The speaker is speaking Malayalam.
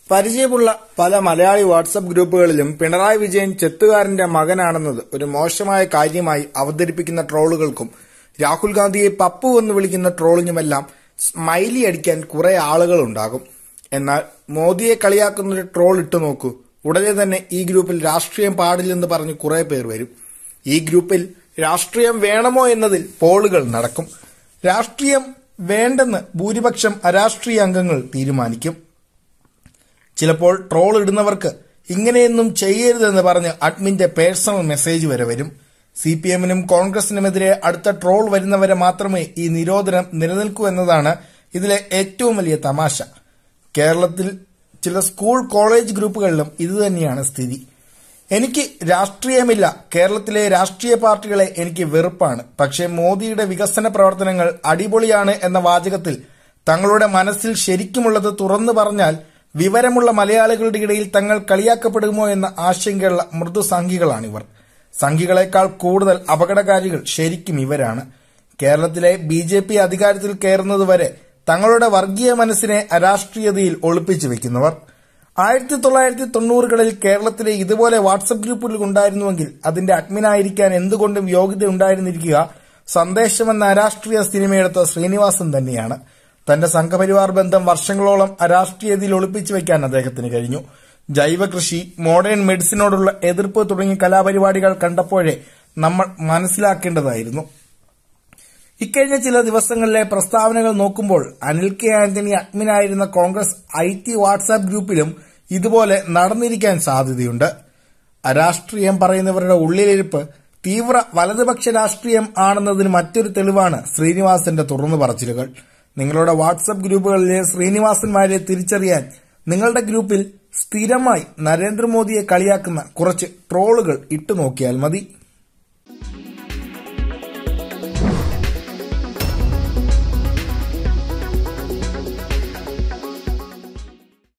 പരിചയമുള്ള പല മലയാളി വാട്സപ്പ് ഗ്രൂപ്പുകളിലും പിണറായി വിജയൻ ചെത്തുകാരന്റെ മകനാണെന്നത് ഒരു മോശമായ കാര്യമായി അവതരിപ്പിക്കുന്ന ട്രോളുകൾക്കും രാഹുൽ ഗാന്ധിയെ പപ്പു എന്ന് വിളിക്കുന്ന ട്രോളിനുമെല്ലാം സ്മൈലി അടിക്കാൻ കുറെ ആളുകളുണ്ടാകും എന്നാൽ മോദിയെ കളിയാക്കുന്ന ഒരു ട്രോൾ ഇട്ടു നോക്കൂ ഉടനെ തന്നെ ഈ ഗ്രൂപ്പിൽ രാഷ്ട്രീയം പാടില്ലെന്ന് പറഞ്ഞ് കുറെ പേർ വരും ഈ ഗ്രൂപ്പിൽ രാഷ്ട്രീയം വേണമോ എന്നതിൽ പോളുകൾ നടക്കും രാഷ്ട്രീയം വേണ്ടെന്ന് ഭൂരിപക്ഷം അരാഷ്ട്രീയ അംഗങ്ങൾ തീരുമാനിക്കും ചിലപ്പോൾ ട്രോൾ ഇടുന്നവർക്ക് ഇങ്ങനെയൊന്നും ചെയ്യരുതെന്ന് പറഞ്ഞ് അഡ്മിന്റെ പേഴ്സണൽ മെസ്സേജ് വരെ വരും സി പി എമ്മിനും കോൺഗ്രസിനുമെതിരെ അടുത്ത ട്രോൾ വരുന്നവരെ മാത്രമേ ഈ നിരോധനം നിലനിൽക്കൂ എന്നതാണ് ഇതിലെ ഏറ്റവും വലിയ തമാശ കേരളത്തിൽ ചില സ്കൂൾ കോളേജ് ഗ്രൂപ്പുകളിലും ഇതുതന്നെയാണ് സ്ഥിതി എനിക്ക് രാഷ്ട്രീയമില്ല കേരളത്തിലെ രാഷ്ട്രീയ പാർട്ടികളെ എനിക്ക് വെറുപ്പാണ് പക്ഷേ മോദിയുടെ വികസന പ്രവർത്തനങ്ങൾ അടിപൊളിയാണ് എന്ന വാചകത്തിൽ തങ്ങളുടെ മനസ്സിൽ ശരിക്കുമുള്ളത് തുറന്നു പറഞ്ഞാൽ വിവരമുള്ള മലയാളികളുടെ ഇടയിൽ തങ്ങൾ കളിയാക്കപ്പെടുമോ എന്ന ആശങ്കയുള്ള മൃദു സംഘികളാണിവർ സംഘികളെക്കാൾ കൂടുതൽ അപകടകാരികൾ ശരിക്കും ഇവരാണ് കേരളത്തിലെ ബി ജെ പി അധികാരത്തിൽ കയറുന്നതുവരെ തങ്ങളുടെ വർഗീയ മനസ്സിനെ അരാഷ്ട്രീയതയിൽ ഒളിപ്പിച്ചു വെക്കുന്നവർ ആയിരത്തി തൊള്ളായിരത്തി തൊണ്ണൂറുകളിൽ കേരളത്തിലെ ഇതുപോലെ വാട്സപ്പ് ഗ്രൂപ്പുകൾ ഉണ്ടായിരുന്നുവെങ്കിൽ അതിന്റെ അഡ്മിനായിരിക്കാൻ എന്തുകൊണ്ടും യോഗ്യത ഉണ്ടായിരുന്നിരിക്കുക സന്ദേശമെന്ന അരാഷ്ട്രീയ സിനിമയെടുത്ത ശ്രീനിവാസൻ തന്നെയാണ് തന്റെ സംഘപരിവാർ ബന്ധം വർഷങ്ങളോളം അരാഷ്ട്രീയതയിൽ ഒളിപ്പിച്ചു വയ്ക്കാൻ അദ്ദേഹത്തിന് കഴിഞ്ഞു ജൈവ കൃഷി മോഡേൺ മെഡിസിനോടുള്ള എതിർപ്പ് തുടങ്ങിയ കലാപരിപാടികൾ കണ്ടപ്പോഴേ നമ്മൾ മനസ്സിലാക്കേണ്ടതായിരുന്നു ഇക്കഴിഞ്ഞ ചില ദിവസങ്ങളിലെ പ്രസ്താവനകൾ നോക്കുമ്പോൾ അനിൽ കെ ആന്റണി അഡ്മിനായിരുന്ന കോൺഗ്രസ് ഐ ടി വാട്സാപ്പ് ഗ്രൂപ്പിലും ഇതുപോലെ നടന്നിരിക്കാൻ സാധ്യതയുണ്ട് അരാഷ്ട്രീയം പറയുന്നവരുടെ ഉള്ളിലിരിപ്പ് തീവ്ര വലതുപക്ഷ രാഷ്ട്രീയം ആണെന്നതിന് മറ്റൊരു തെളിവാണ് ശ്രീനിവാസന്റെ തുറന്നു പറച്ചിലുകൾ നിങ്ങളുടെ വാട്സപ്പ് ഗ്രൂപ്പുകളിലെ ശ്രീനിവാസന്മാരെ തിരിച്ചറിയാൻ നിങ്ങളുടെ ഗ്രൂപ്പിൽ സ്ഥിരമായി നരേന്ദ്രമോദിയെ കളിയാക്കുന്ന കുറച്ച് ട്രോളുകൾ ഇട്ടുനോക്കിയാൽ മതി